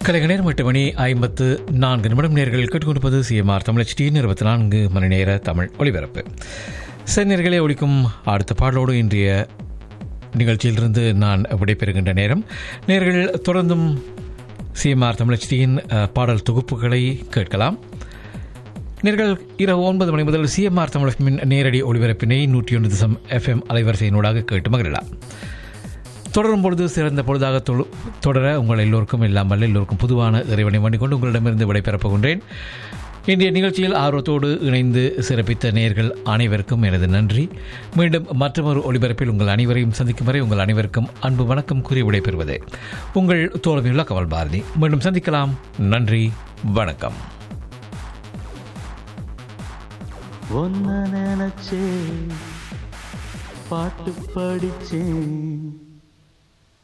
கலைக நேரம் எட்டு மணி ஐம்பத்து நான்கு நிமிடம் நேர்கள் கேட்டுக்கொண்டிருப்பது சிஎம்ஆர் தமிழ் டி இருபத்தி நான்கு மணி நேர தமிழ் ஒளிபரப்பு செந்நேர்களை ஒழிக்கும் அடுத்த பாடலோடு இன்றைய நிகழ்ச்சியிலிருந்து நான் விடைபெறுகின்ற நேரம் நேர்கள் தொடர்ந்தும் சிஎம்ஆர் தமிழச்சியின் பாடல் தொகுப்புகளை கேட்கலாம் நேர்கள் இரவு ஒன்பது மணி முதல் சிஎம்ஆர் தமிழ் நேரடி ஒளிபரப்பினை நூற்றி ஒன்று தசம் எஃப்எம் அலைவரிசையினூடாக கேட்டு மகிழலாம் தொடரும் பொழுது சிறந்த பொழுதாக தொழு- தொடர உங்கள் எல்லோருக்கும் இல்லாமல் எல்லோருக்கும் பொதுவான இறைவனை வேண்டிக் கொண்டு உங்களிடமிருந்து விடைபெறப் போகின்றேன் இன்றைய நிகழ்ச்சியில் ஆர்வத்தோடு இணைந்து சிறப்பித்த நேயர்கள் அனைவருக்கும் எனது நன்றி மீண்டும் மற்றொரு ஒளிபரப்பில் உங்கள் அனைவரையும் சந்திக்கும் வரை உங்கள் அனைவருக்கும் அன்பு வணக்கம் கூறி விடைபெறுவது உங்கள் தோழமையுள்ள கவல் பாரதி மீண்டும் சந்திக்கலாம் நன்றி வணக்கம் ஒன்ன நினைச்சே பாட்டு படிச்சேன்